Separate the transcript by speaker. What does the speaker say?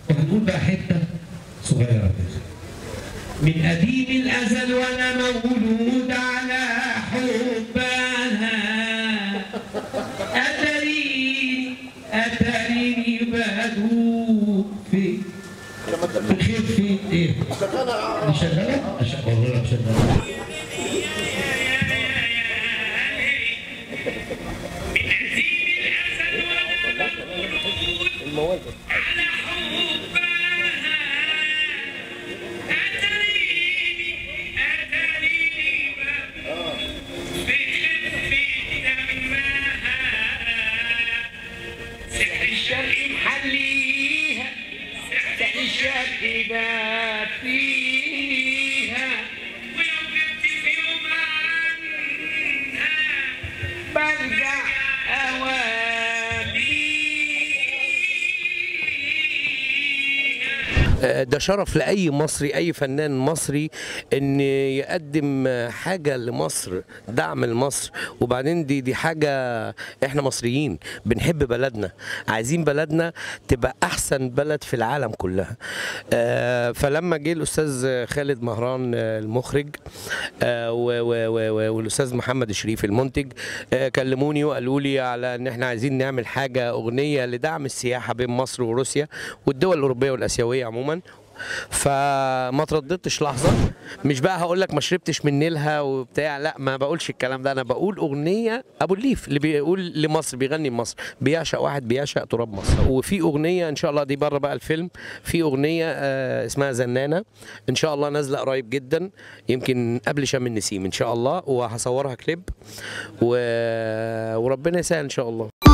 Speaker 1: وهنقول بقى حته صغيره كده من قديم الازل وانا مولود على حبها اتريني اتريني بدوب في بخير في ايه؟ دي شغاله؟ أش- والله شغاله الشرق محليها سحر الشرق ده فيها ولو جبت في يوم عنها برجع أوابيها
Speaker 2: ده شرف لاي مصري اي فنان مصري ان يقدم حاجه لمصر دعم لمصر وبعدين دي دي حاجه احنا مصريين بنحب بلدنا عايزين بلدنا تبقى احسن بلد في العالم كلها آه، فلما جه الاستاذ خالد مهران آه، المخرج آه، و- و- و- و- والاستاذ محمد شريف المنتج آه، كلموني وقالوا لي على ان احنا عايزين نعمل حاجه اغنيه لدعم السياحه بين مصر وروسيا والدول الاوروبيه والاسيويه عموما فما ترددتش لحظه مش بقى هقول لك ما شربتش من نيلها وبتاع لا ما بقولش الكلام ده انا بقول اغنيه ابو الليف اللي بيقول لمصر بيغني لمصر بيعشق واحد بيعشق تراب مصر وفي اغنيه ان شاء الله دي بره بقى الفيلم في اغنيه آه اسمها زنانه ان شاء الله نازله قريب جدا يمكن قبل شم النسيم ان شاء الله وهصورها كليب و... وربنا يسهل ان شاء الله